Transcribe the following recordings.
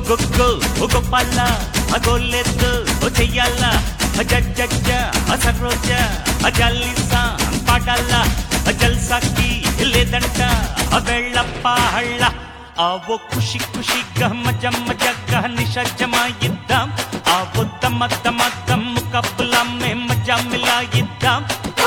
గొగ్గో గొప్పల్ల గొల్లెద్దు చెయ్యాల జజ్జ సరోజ జల్లిసా పాటల్ల జల్సాకి లేదంట వెళ్ళప్ప హళ్ళ ఆవో ఖుషి ఖుషిగా మజ మజగా నిషజమాయిద్దాం ఆవో దమ దమ దమ్ కబ్బులా మే మజా మిలాయిద్దాం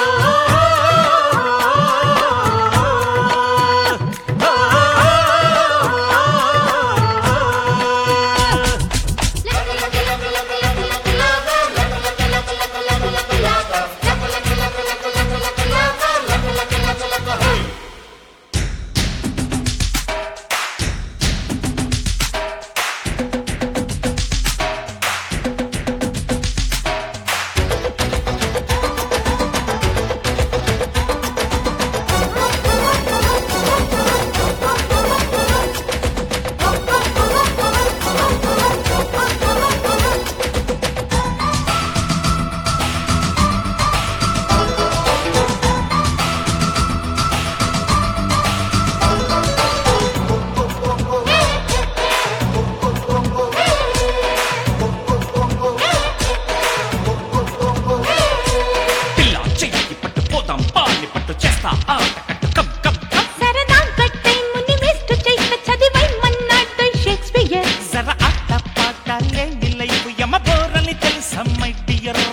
పిల్ల చెయ్యి పట్టు పోతాం పాలి పట్టు చేస్తా ఆట కట్టు కమ్ కమ్ కమ్ సరదా గట్టై ముని వేస్ట్ చేసిన చదివై మన్నాడు షేక్స్పియర్ జర ఆట పాట లేని లైఫ్ యమ బోరని తెలుసా మై డియర్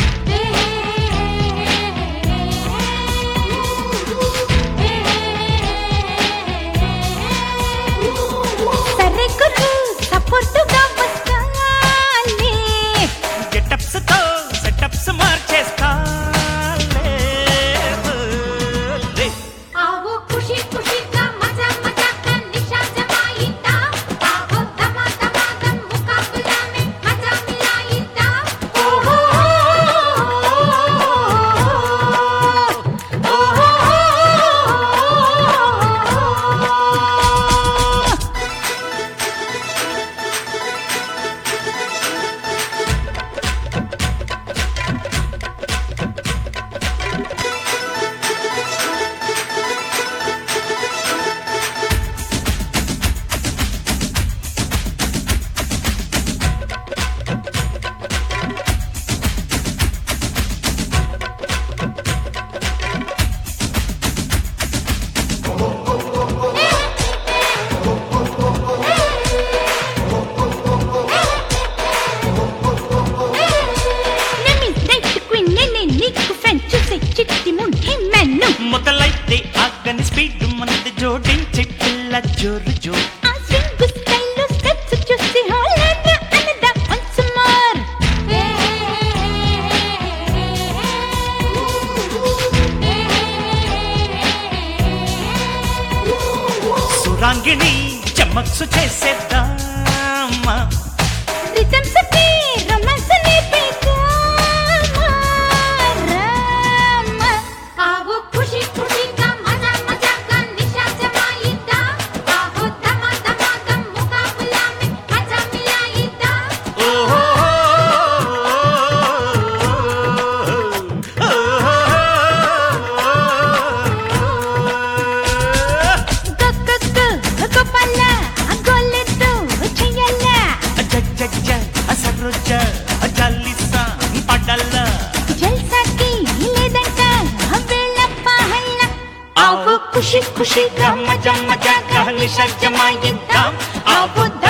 సరే గురు సపోర్టుగా వస్తాలే గెటప్స్ తో సెటప్స్ మార్చేస్తా ఆవో ఖుషి ఖుషిగా మజా మజాగా నిషా జమాయితా ఆవో దమా దమా దమ్ ముకాబలా మే మజా మిలాయితా ఓహో Nemi night queen nene నీకు ఫ్రెండ్ చూసే చిట్టి ముంటే మెన్ను మొదలైతే ఆగని స్పీడ్ మనది జోడించి పిల్ల జోరు జోరు ఆ స్వింగ్ స్టైల్లో స్టెప్స్ చూసి హాలెన్ అనదా వన్స్ మోర్ సురాంగిణి చమక్సు చేసేద్దామా రిథమ్స్ కి రొమాన్స్ నేర్పిద్దామా రామ ఆవో ఖుషి ఖుషిగా మజా మజాగా నిషా జమాయిద్దా ఆవో దమా దమా దమ్ ముకాబలా మే మజా మిలాయిద్దా ఓహో గగ్గగ్గ గోపాల గోలెద్దు చెయ్యాల జజ్జ సరోజ జల్లిసా పడల్ల జల్సాకి లేదంట వెళ్ళప్ప హల్ల ఆవు ఖుషి ఖుషిగా మజా మజాగా నిషజ్జమాయిద్దాం ఆవు